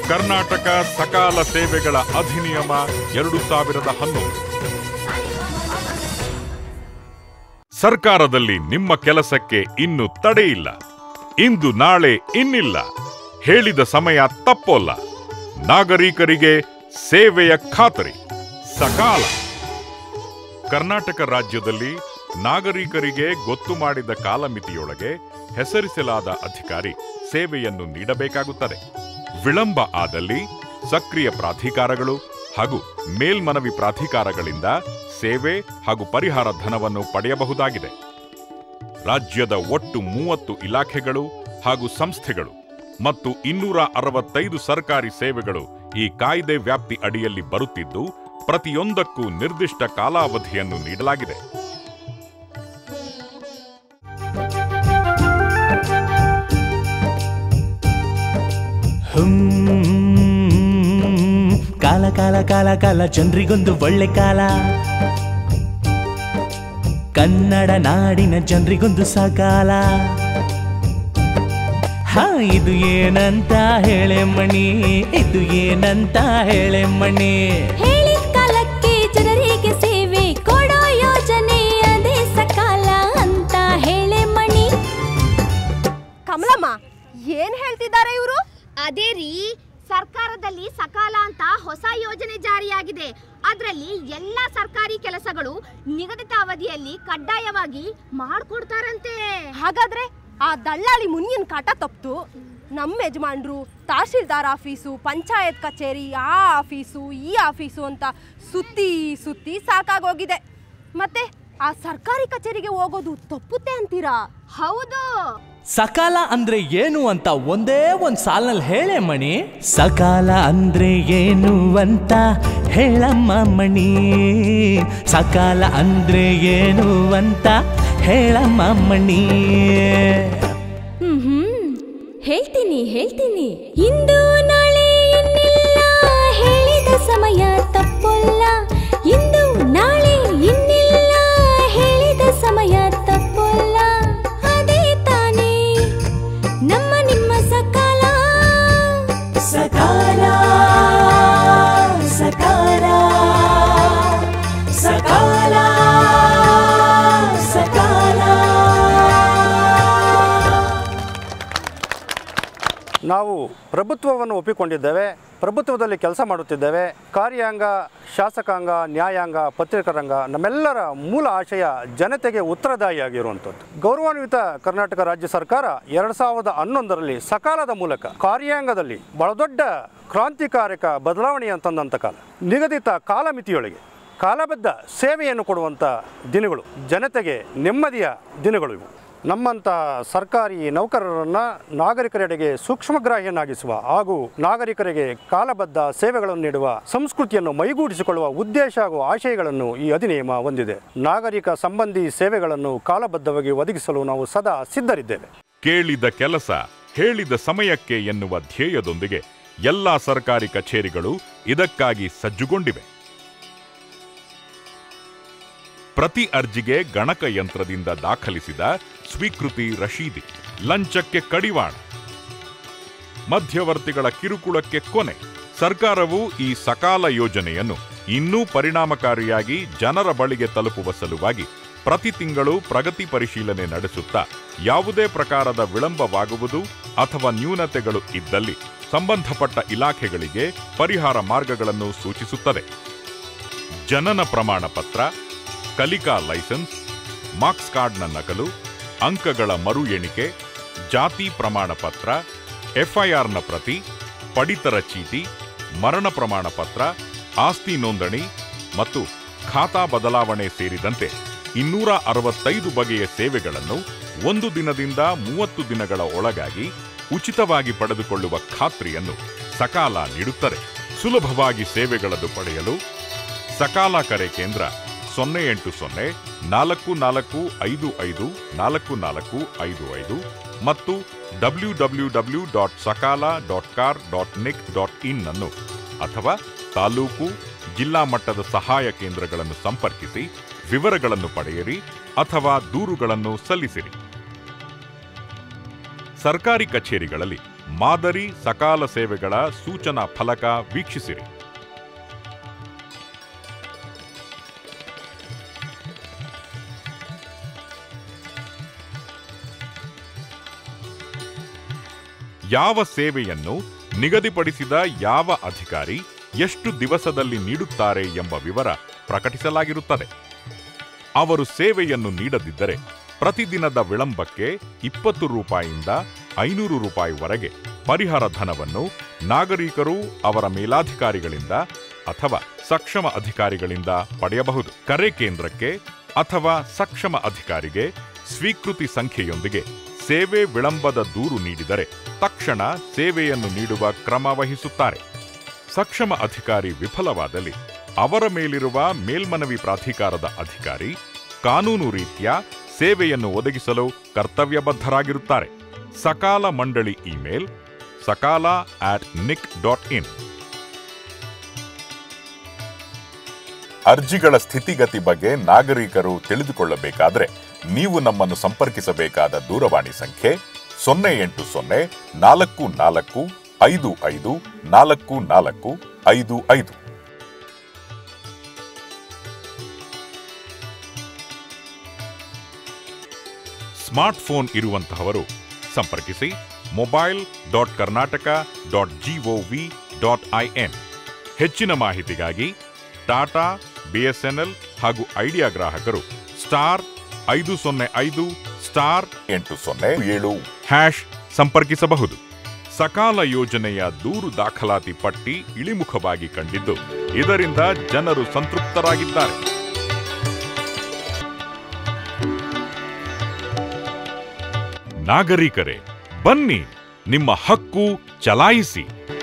ಕರ್ನಾಟಕ ಸಕಾಲ ಸೇವೆಗಳ ಅಧಿನಿಯಮ ಎರಡು ಸಾವಿರದ ಹನ್ನೊಂದು ಸರ್ಕಾರದಲ್ಲಿ ನಿಮ್ಮ ಕೆಲಸಕ್ಕೆ ಇನ್ನು ತಡೆಯಿಲ್ಲ ಇಂದು ನಾಳೆ ಇನ್ನಿಲ್ಲ ಹೇಳಿದ ಸಮಯ ತಪ್ಪೋಲ್ಲ ನಾಗರಿಕರಿಗೆ ಸೇವೆಯ ಖಾತರಿ ಸಕಾಲ ಕರ್ನಾಟಕ ರಾಜ್ಯದಲ್ಲಿ ನಾಗರಿಕರಿಗೆ ಗೊತ್ತು ಮಾಡಿದ ಕಾಲಮಿತಿಯೊಳಗೆ ಹೆಸರಿಸಲಾದ ಅಧಿಕಾರಿ ಸೇವೆಯನ್ನು ನೀಡಬೇಕಾಗುತ್ತದೆ ವಿಳಂಬ ಆದಲ್ಲಿ ಸಕ್ರಿಯ ಪ್ರಾಧಿಕಾರಗಳು ಹಾಗೂ ಮೇಲ್ಮನವಿ ಪ್ರಾಧಿಕಾರಗಳಿಂದ ಸೇವೆ ಹಾಗೂ ಪರಿಹಾರ ಧನವನ್ನು ಪಡೆಯಬಹುದಾಗಿದೆ ರಾಜ್ಯದ ಒಟ್ಟು ಮೂವತ್ತು ಇಲಾಖೆಗಳು ಹಾಗೂ ಸಂಸ್ಥೆಗಳು ಮತ್ತು ಇನ್ನೂರ ಅರವತ್ತೈದು ಸರ್ಕಾರಿ ಸೇವೆಗಳು ಈ ಕಾಯ್ದೆ ವ್ಯಾಪ್ತಿ ಅಡಿಯಲ್ಲಿ ಬರುತ್ತಿದ್ದು ಪ್ರತಿಯೊಂದಕ್ಕೂ ನಿರ್ದಿಷ್ಟ ಕಾಲಾವಧಿಯನ್ನು ನೀಡಲಾಗಿದೆ ಹ್ಮ್. ಕಾಲ ಕಾಲ ಕಾಲ ಕಾಲ ಜನರಿಗೊಂದು ಒಳ್ಳೆ ಕಾಲ ಕನ್ನಡ ನಾಡಿನ ಜನರಿಗೊಂದು ಸಕಾಲ ಹಾ ಇದು ಏನಂತ ಹೇಳೆ ಮಣಿ ಇದು ಏನಂತ ಹೇಳೆ ಮಣಿ ಹೇಳಿದ ಕಾಲಕ್ಕೆ ಜನರಿಗೆ ಸೇವೆ ಕೊಡೋ ಯೋಜನೆ ಅದೇ ಸಕಾಲ ಅಂತ ಹೇಳೆ ಮಣಿ ಕಮಲಮ್ಮ ಏನ್ ಹೇಳ್ತಿದ್ದಾರೆ ಇವರು ಅದೇ ರೀ ಸರ್ಕಾರದಲ್ಲಿ ಸಕಾಲ ಅಂತ ಹೊಸ ಯೋಜನೆ ಜಾರಿಯಾಗಿದೆ ಅದರಲ್ಲಿ ಎಲ್ಲ ಸರ್ಕಾರಿ ಕೆಲಸಗಳು ನಿಗದಿತ ಅವಧಿಯಲ್ಲಿ ಕಡ್ಡಾಯವಾಗಿ ಮಾಡ್ಕೊಡ್ತಾರಂತೆ ಹಾಗಾದ್ರೆ ಆ ದಳ್ಳಾಳಿ ಮುನಿಯನ್ ಕಾಟ ತಪ್ತು ನಮ್ಮ ಯಜಮಾನ್ರು ತಹಶೀಲ್ದಾರ್ ಆಫೀಸು ಪಂಚಾಯತ್ ಕಚೇರಿ ಆ ಆಫೀಸು ಈ ಆಫೀಸು ಅಂತ ಸುತ್ತಿ ಸುತ್ತಿ ಸಾಕಾಗೋಗಿದೆ ಮತ್ತೆ ಆ ಸರ್ಕಾರಿ ಕಚೇರಿಗೆ ಹೋಗೋದು ತಪ್ಪುತ್ತೆ ಅಂತೀರಾ ಹೌದು ಸಕಾಲ ಅಂದ್ರೆ ಏನು ಅಂತ ಒಂದೇ ಒಂದ್ ಸಾಲ್ನಲ್ಲಿ ಹೇಳೆ ಮಣಿ ಸಕಾಲ ಅಂದ್ರೆ ಏನು ಅಂತ ಹೇಳಮ್ಮ ಮಣಿ ಸಕಾಲ ಅಂದ್ರೆ ಏನು ಅಂತ ಹೇಳಮ್ಮ ಮಣಿ ಹ್ಮ್ ಹ್ಮ್ ಹೇಳ್ತೀನಿ ಹೇಳ್ತೀನಿ ಇಂದು ನಾಳೆ ಇನ್ನಿಲ್ಲ ಹೇಳಿದ ಸಮಯ ತಪ್ಪಲ್ಲ ಇಂದು ನಾಳೆ ಇನ್ನಿಲ್ಲ ಹೇಳಿದ ಸಮಯ ತಪ್ಪಲ್ಲ ಅದೇ ತಾನೇ ನಮ್ಮ ನಿಮ್ಮ ಸಕಾಲ ಸಕಾಲ ಸಕಾಲ ಸಕಾಲ ಸಕಾಲ ನಾವು ಪ್ರಭುತ್ವವನ್ನು ಒಪ್ಪಿಕೊಂಡಿದ್ದೇವೆ ಪ್ರಭುತ್ವದಲ್ಲಿ ಕೆಲಸ ಮಾಡುತ್ತಿದ್ದೇವೆ ಕಾರ್ಯಾಂಗ ಶಾಸಕಾಂಗ ನ್ಯಾಯಾಂಗ ಪತ್ರಿಕರಂಗ ನಮ್ಮೆಲ್ಲರ ಮೂಲ ಆಶಯ ಜನತೆಗೆ ಉತ್ತರದಾಯಿಯಾಗಿರುವಂಥದ್ದು ಗೌರವಾನ್ವಿತ ಕರ್ನಾಟಕ ರಾಜ್ಯ ಸರ್ಕಾರ ಎರಡು ಸಾವಿರದ ಹನ್ನೊಂದರಲ್ಲಿ ಸಕಾಲದ ಮೂಲಕ ಕಾರ್ಯಾಂಗದಲ್ಲಿ ಬಹಳ ದೊಡ್ಡ ಕ್ರಾಂತಿಕಾರಕ ಬದಲಾವಣೆಯನ್ನು ತಂದಂಥ ಕಾಲ ನಿಗದಿತ ಕಾಲಮಿತಿಯೊಳಗೆ ಕಾಲಬದ್ಧ ಸೇವೆಯನ್ನು ಕೊಡುವಂಥ ದಿನಗಳು ಜನತೆಗೆ ನೆಮ್ಮದಿಯ ದಿನಗಳು ಇವು ನಮ್ಮಂಥ ಸರ್ಕಾರಿ ನೌಕರರನ್ನು ನಾಗರಿಕರೆಡೆಗೆ ಸೂಕ್ಷ್ಮಗ್ರಾಹ್ಯನಾಗಿಸುವ ಹಾಗೂ ನಾಗರಿಕರಿಗೆ ಕಾಲಬದ್ಧ ಸೇವೆಗಳನ್ನು ನೀಡುವ ಸಂಸ್ಕೃತಿಯನ್ನು ಮೈಗೂಡಿಸಿಕೊಳ್ಳುವ ಉದ್ದೇಶ ಹಾಗೂ ಆಶಯಗಳನ್ನು ಈ ಅಧಿನಿಯಮ ಹೊಂದಿದೆ ನಾಗರಿಕ ಸಂಬಂಧಿ ಸೇವೆಗಳನ್ನು ಕಾಲಬದ್ಧವಾಗಿ ಒದಗಿಸಲು ನಾವು ಸದಾ ಸಿದ್ಧರಿದ್ದೇವೆ ಕೇಳಿದ ಕೆಲಸ ಹೇಳಿದ ಸಮಯಕ್ಕೆ ಎನ್ನುವ ಧ್ಯೇಯದೊಂದಿಗೆ ಎಲ್ಲಾ ಸರ್ಕಾರಿ ಕಚೇರಿಗಳು ಇದಕ್ಕಾಗಿ ಸಜ್ಜುಗೊಂಡಿವೆ ಪ್ರತಿ ಅರ್ಜಿಗೆ ಗಣಕಯಂತ್ರದಿಂದ ದಾಖಲಿಸಿದ ಸ್ವೀಕೃತಿ ರಶೀದಿ ಲಂಚಕ್ಕೆ ಕಡಿವಾಣ ಮಧ್ಯವರ್ತಿಗಳ ಕಿರುಕುಳಕ್ಕೆ ಕೊನೆ ಸರ್ಕಾರವು ಈ ಸಕಾಲ ಯೋಜನೆಯನ್ನು ಇನ್ನೂ ಪರಿಣಾಮಕಾರಿಯಾಗಿ ಜನರ ಬಳಿಗೆ ತಲುಪುವ ಸಲುವಾಗಿ ಪ್ರತಿ ತಿಂಗಳು ಪ್ರಗತಿ ಪರಿಶೀಲನೆ ನಡೆಸುತ್ತಾ ಯಾವುದೇ ಪ್ರಕಾರದ ವಿಳಂಬವಾಗುವುದು ಅಥವಾ ನ್ಯೂನತೆಗಳು ಇದ್ದಲ್ಲಿ ಸಂಬಂಧಪಟ್ಟ ಇಲಾಖೆಗಳಿಗೆ ಪರಿಹಾರ ಮಾರ್ಗಗಳನ್ನು ಸೂಚಿಸುತ್ತದೆ ಜನನ ಪ್ರಮಾಣ ಪತ್ರ ಕಲಿಕಾ ಲೈಸೆನ್ಸ್ ಮಾರ್ಕ್ಸ್ ಕಾರ್ಡ್ನ ನಕಲು ಅಂಕಗಳ ಮರು ಎಣಿಕೆ ಜಾತಿ ಪ್ರಮಾಣ ಪತ್ರ ಎಫ್ಐಆರ್ನ ಪ್ರತಿ ಪಡಿತರ ಚೀಟಿ ಮರಣ ಪ್ರಮಾಣ ಪತ್ರ ಆಸ್ತಿ ನೋಂದಣಿ ಮತ್ತು ಖಾತಾ ಬದಲಾವಣೆ ಸೇರಿದಂತೆ ಇನ್ನೂರ ಅರವತ್ತೈದು ಬಗೆಯ ಸೇವೆಗಳನ್ನು ಒಂದು ದಿನದಿಂದ ಮೂವತ್ತು ದಿನಗಳ ಒಳಗಾಗಿ ಉಚಿತವಾಗಿ ಪಡೆದುಕೊಳ್ಳುವ ಖಾತ್ರಿಯನ್ನು ಸಕಾಲ ನೀಡುತ್ತದೆ ಸುಲಭವಾಗಿ ಸೇವೆಗಳನ್ನು ಪಡೆಯಲು ಸಕಾಲ ಕರೆ ಕೇಂದ್ರ ಸೊನ್ನೆ ಎಂಟು ಸೊನ್ನೆ ನಾಲ್ಕು ನಾಲ್ಕು ಐದು ಐದು ನಾಲ್ಕು ನಾಲ್ಕು ಐದು ಐದು ಮತ್ತು W W W dot Sakala dot kar dot nic dot in ಅನ್ನು ಅಥವಾ ತಾಲೂಕು ಜಿಲ್ಲಾ ಮಟ್ಟದ ಸಹಾಯ ಕೇಂದ್ರಗಳನ್ನು ಸಂಪರ್ಕಿಸಿ ವಿವರಗಳನ್ನು ಪಡೆಯಿರಿ ಅಥವಾ ದೂರುಗಳನ್ನು ಸಲ್ಲಿಸಿರಿ ಸರ್ಕಾರಿ ಕಚೇರಿಗಳಲ್ಲಿ ಮಾದರಿ ಸಕಾಲ ಸೇವೆಗಳ ಸೂಚನಾ ಫಲಕ ವೀಕ್ಷಿಸಿರಿ ಯಾವ ಸೇವೆಯನ್ನು ನಿಗದಿಪಡಿಸಿದ ಯಾವ ಅಧಿಕಾರಿ ಎಷ್ಟು ದಿವಸದಲ್ಲಿ ನೀಡುತ್ತಾರೆ ಎಂಬ ವಿವರ ಪ್ರಕಟಿಸಲಾಗಿರುತ್ತದೆ ಅವರು ಸೇವೆಯನ್ನು ನೀಡದಿದ್ದರೆ ಪ್ರತಿದಿನದ ವಿಳಂಬಕ್ಕೆ ಇಪ್ಪತ್ತು ರೂಪಾಯಿಯಿಂದ ಐನೂರು ರೂಪಾಯಿವರೆಗೆ ಪರಿಹಾರ ಧನವನ್ನು ನಾಗರಿಕರು ಅವರ ಮೇಲಾಧಿಕಾರಿಗಳಿಂದ ಅಥವಾ ಸಕ್ಷಮ ಅಧಿಕಾರಿಗಳಿಂದ ಪಡೆಯಬಹುದು ಕರೆ ಕೇಂದ್ರಕ್ಕೆ ಅಥವಾ ಸಕ್ಷಮ ಅಧಿಕಾರಿಗೆ ಸ್ವೀಕೃತಿ ಸಂಖ್ಯೆಯೊಂದಿಗೆ ಸೇವೆ ವಿಳಂಬದ ದೂರು ನೀಡಿದರೆ ತಕ್ಷಣ ಸೇವೆಯನ್ನು ನೀಡುವ ಕ್ರಮ ವಹಿಸುತ್ತಾರೆ ಸಕ್ಷಮ ಅಧಿಕಾರಿ ವಿಫಲವಾದಲ್ಲಿ ಅವರ ಮೇಲಿರುವ ಮೇಲ್ಮನವಿ ಪ್ರಾಧಿಕಾರದ ಅಧಿಕಾರಿ ಕಾನೂನು ರೀತ್ಯ ಸೇವೆಯನ್ನು ಒದಗಿಸಲು ಕರ್ತವ್ಯಬದ್ಧರಾಗಿರುತ್ತಾರೆ ಸಕಾಲ ಮಂಡಳಿ email Sakala at nic dot in ಅರ್ಜಿಗಳ ಸ್ಥಿತಿಗತಿ ಬಗ್ಗೆ ನಾಗರಿಕರು ತಿಳಿದುಕೊಳ್ಳಬೇಕಾದ್ರೆ ನೀವು ನಮ್ಮನ್ನು ಸಂಪರ್ಕಿಸಬೇಕಾದ ದೂರವಾಣಿ ಸಂಖ್ಯೆ ಸೊನ್ನೆ ಎಂಟು ಸೊನ್ನೆ ನಾಲ್ಕು ನಾಲ್ಕು ಐದು ಐದು ನಾಲ್ಕು ನಾಲ್ಕು ಐದು ಐದು ಸ್ಮಾರ್ಟ್ಫೋನ್ ಇರುವಂತಹವರು ಸಂಪರ್ಕಿಸಿ mobile dot Karnataka dot GOV dot IN ಹೆಚ್ಚಿನ ಮಾಹಿತಿಗಾಗಿ ಟಾಟಾ ಬಿಎಸ್ಎನ್ಎಲ್ ಹಾಗೂ ಐಡಿಯಾ ಗ್ರಾಹಕರು ಸ್ಟಾರ್ ಐದು ಸೊನ್ನೆ ಐದು ಸ್ಟಾರ್ ಎಂಟು ಸೊನ್ನೆ ಏಳು ಹ್ಯಾಶ್ ಸಂಪರ್ಕಿಸಬಹುದು ಸಕಾಲ ಯೋಜನೆಯ ದೂರು ದಾಖಲಾತಿ ಪಟ್ಟಿ ಇಳಿಮುಖವಾಗಿ ಕಂಡಿದ್ದು ಇದರಿಂದ ಜನರು ಸಂತೃಪ್ತರಾಗಿದ್ದಾರೆ ನಾಗರಿಕರೇ ಬನ್ನಿ ನಿಮ್ಮ ಹಕ್ಕು ಚಲಾಯಿಸಿ